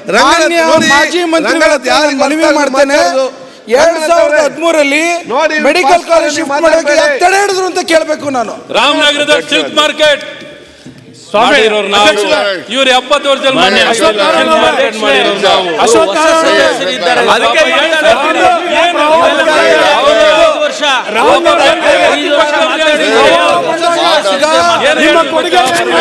ರಂಗನಾಥ್ ಮಾನ್ಯ ನೋಡಿ, ಮಾಜಿ ಮಂತ್ರಿಗಳ ರಂಗನಾಥ್ ಯಾರಿಗೆ ಮನವಿ ಗೊತ್ತಾಗ ಮಾಡ್ತೇನೆ ಮಾತಾಡೋದು? ಎರಡ್ ರಂಗನಾಥ್ ಸಾವಿರದ ಅವರೇ, ಹದಿಮೂರಲ್ಲಿ ನೋಡಿ, ಮೆಡಿಕಲ್ ಫಸ್ಟ್ ಕಾಲೇಜ್ ನೀವು ಶಿಫ್ಟ್ ಮಾಡೋಕೆ ಮಾತಾಡ್ಬೇಡಿ. ಯಾಕೆ ತಡೆ ಹಿಡಿದ್ರು ಅಂತ ಕೇಳಬೇಕು ನಾನು ರಾಮನಗರದ ಸಿಲ್ಕ್ ಮಾರ್ಕೆಟ್ ಮಾಡಿರೋರು ನಾವು ಇವ್ರು ಎಪ್ಪತ್ತು ವರ್ಷದಲ್ಲಿ ಮಾನ್ಯ ಮಾಡಿ- ಅಶೋಕ್ silk ನಾರಾಯಣ market ಮಾಡಿರೋರು ನಾವು ಅಶೋಕ್ ನಾರಾಯಣ ಅದಕ್ಕೆ ಹೇಳ್ತಾರೆ, ಏನು? ಐದು ವರ್ಷ ಐದು ವರ್ಷ ಮಾತಾಡಿ. ಏನು ನಿಮ್ಮ ಹೇಳ್ಬೇಕು? ಕೊಡುಗೆ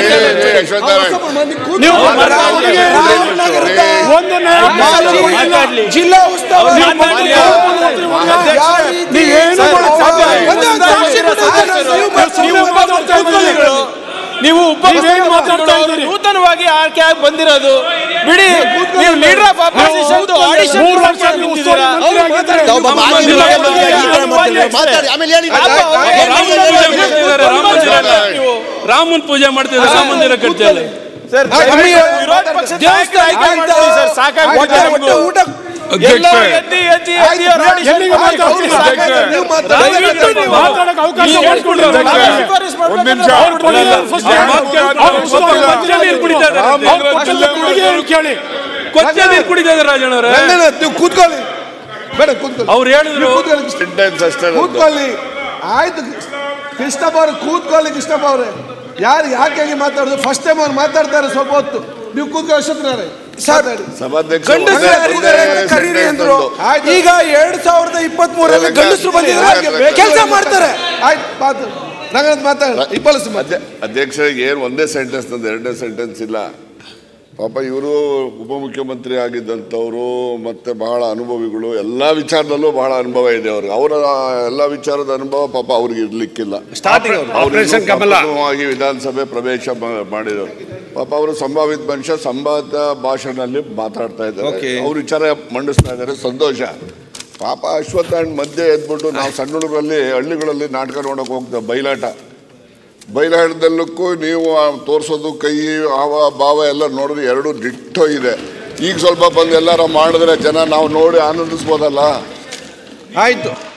ನೀವು ಮಾತಾಡ್ಲಿ. ರಾಮನಗರದ ಒಂದು ನ್ಯಾಯ ಮಾಜಿ ಮಾತಾಡ್ಲಿ. ಜಿಲ್ಲಾ ಉಸ್ತುವಾರಿ ಅವ್ರು ಮಾತಾಡ್ಲಿ. ಯಾವ ರೀತಿ ನೀವೇನು ಮಾಡಕ್ ಸಾಧ್ಯ ಇಲ್ಲ. ಒಂದೇ ಒಂದು ಸಾಕ್ಷಿ ಕೊಟ್ಟಿದ್ದಾರೆ. ನೀವು ನೀವು ಮಾತಾಡ್ತಾ ಇದ್ದೀರಿ. ನೀವು ನೀವೇನು ಮಾತಾಡ್ತಾ ಇದ್ದೀರಿ? ನೂತನವಾಗಿ ಆಯ್ಕೆ ಆಗಿ ಬಂದಿರೋದು ಬಿಡಿ ನೀವು ಲೀಡರ್ ಆಫ್ ಅಪೋಸಿಷನ್ ಆಡಿಷನ್ ಮೂರು ವರ್ಷ ನೀವು ಉಸ್ತುವಾರಿ ಮಂತ್ರಿ ಆಗಿದ್ದೀರಿ. ಒಬ್ಬ ಮಾಜಿ ಮುಖ್ಯಮಂತ್ರಿಯಾಗಿ ಈ ಥರ ಮಾತಾಡ್ತಾರೆ. ಮಾತಾಡಿ ಆಮೇಲೆ ಹೇಳಿ ರಾಮನ ಪೂಜೆ ಮಾಡ್ತಿದ್ದಾರೆ ರಾಮ ಮಂದಿರ ರಾಮನ್ ಪೂಜೆ ಮಾಡ್ತಿದ್ದಾರೆ ರಾಮ ಮಂದಿರ ಕಟ್ತಿಲ್ಲ ನಮಗೆ ವಿರೋಧ ಪಕ್ಷದ ದೇವಸ್ಥಾನ ಆಯ್ಕೆ ಆಯ್ತಾ? ಮಾಡ್ತೀವಿ ಸರ್, ಸಾಕಾಗ್ಬಿಟ್ಟಿದೆ ಹೊಟ್ಟೆ- ನಮಗೂ. ಹೊಟ್ಟೆ ಊಟ ಎಲ್ಲರೂ ಎದ್ದಿ ಎದ್ದಿ ಎದ್ದಿ ಅವ್ರು audition ಎಲ್ಲಿಗೆ ಮಾಡ್ತಾರೆ. ಮಾತಾಡ್ತೀರಿ? ನೀವು ಮಾತಾಡಿ. ದಯವಿಟ್ಟು ನೀವು ಮಾತಾಡಕ್ಕೆ ಅವಕಾಶ ನೀವು ಮಾಡಿಕೊಡ್ರಿ ಅವ್ರಿಗೆ. ನಾವು ಶಿಫಾರಸು ಮಾಡ್ಬೇಕಂದ್ರೆ ಅವ್ರು ಕೊಡುಗೆ first ಅವ್ರು ಮಾತು- ಅವ್ರು ಉಸ್ತುವಾರಿ ಮಂತ್ರಿ ನೀರು ಕುಡಿತಾ ಇದ್ದಾರೆ ಅಂತೆ. ಅವ್ರು ಕೊಟ್ಟಂತ ಕೊಡುಗೆಯನ್ನು ಕೇಳಿ ಕೊಚ್ಚ ನೀರು ಕುಡಿತಾ ಇದ್ದಾರೆ ರಾಜಣ್ಣವ್ರೆ ರಂಗನಾಥ್ ನೀವು ಕೂತ್ಕೊಳ್ಳಿ ಬೇಡ ಕೂತ್ಕೊಳ್ಳಿ ಅವ್ರು ಹೇಳಿದ್ರು ನೀವು ಕೂತ್ಕೊಳ್ಳಿ ಕೂತ್ಕೊಳ್ಳಿ ಆಯ್ತು ಕೃಷ್ಣಪ್ಪ ಅವ್ರು ಕೂತ್ಕೊಳ್ಳಿ ಕೃಷ್ಣಪ್ಪ ಅವ್ರೆ ಯಾರು ಯಾಕೆ ಹೇಗೆ ಮಾತಾಡೋದು ಫಸ್ಟ್ ಟೈಮ್ ಅವ್ರು ಮಾತಾಡ್ತಾರೆ ಸ್ವಲ್ಪ ಹೊತ್ತು ನೀವು ಕೂತ್ಕೊಳ್ಳಿ ಅಶ್ವತ್ಥನಾರೆ ಸರ್, ಮಾತಾಡಿ ಗಂಡಸರು ಯಾರಿದ್ದಾರೆ ಅಂತ ಕರೀರಿ ಅಂದ್ರು ಆಯ್ತು. ಈಗ ಎರಡ್ ಸಾವಿರದ ಇಪ್ಪತ್ತ್ ಮೂರಲ್ಲಿ ಗಂಡಸರು ಬಂದಿದ್ದಾರೆ ಕೆಲಸ ಮಾಡ್ತಾರೆ ಆಯ್ತು ಮಾತು ರಂಗನಾಥ್ ಮಾತಾಡ ಇಬ್ಬರು ಮತ್ತೆ ಅಧ್ಯಕ್ಷರಿಗೆ ಏನು ಒಂದೇ ಸೆಂಟೆನ್ಸ್ ನಂದು ಎರಡನೇ ಸೆಂಟೆನ್ಸ್ ಇಲ್ಲ ಪಾಪ ಇವರು ಉಪಮುಖ್ಯಮಂತ್ರಿ ಆಗಿದ್ದಂಥವ್ರು ಮತ್ತೆ ಬಹಳ ಅನುಭವಿಗಳು ಎಲ್ಲ ವಿಚಾರದಲ್ಲೂ ಬಹಳ ಅನುಭವ ಇದೆ ಅವ್ರಿಗೆ ಅವರ ಎಲ್ಲ ವಿಚಾರದ ಅನುಭವ ಪಾಪ ಅವ್ರಿಗೆ ಇರ್ಲಿಕ್ಕಿಲ್ಲ ಸ್ಟಾರ್ಟಿಂಗ್ ಪ್ರಥಮವಾಗಿ ವಿಧಾನಸಭೆ ಪ್ರವೇಶ ಮಾ- ಮಾಡಿದವರು ಪಾಪ ಅವರು ಸಂಭಾವಿತ ಮನುಷ್ಯ ಸಂಭಾವಿತ ಭಾಷಣದಲ್ಲಿ ಮಾತಾಡ್ತಾ ಇದ್ದಾರೆ Okay. ಅವ್ರ ವಿಚಾರ ಮಂಡಿಸ್ತಾ ಇದ್ದಾರೆ ಸಂತೋಷ ಪಾಪ ಅಶ್ವತ್ಥಾಂಡ್ ಮಧ್ಯೆ ಎದ್ಬಿಟ್ಟು ನಾವು ಸಣ್ಣ ಹುಡುಗರಲ್ಲಿ ಹಳ್ಳಿಗಳಲ್ಲಿ ನಾಟಕ ನೋಡಕ್ ಹೋಗ್ತೇವೆ ಬಯಲಾಟ ಬಯಲಾಟದಲ್ಲಕ್ಕೂ ನೀವು ಆ ತೋರ್ಸೋದು ಕೈ ಹಾವ ಭಾವ ಎಲ್ಲ ನೋಡಿದ್ರೆ ಎರಡು ಡಿಟ್ಟೋ ಇದೆ ಈಗ ಸ್ವಲ್ಪ ಬಂದು ಎಲ್ಲಾರ ಮಾಡಿದ್ರೆ ಜನ ನಾವು ನೋಡಿ ಆನಂದಿಸ್ಬೋದಲ್ಲ ಆಯ್ತು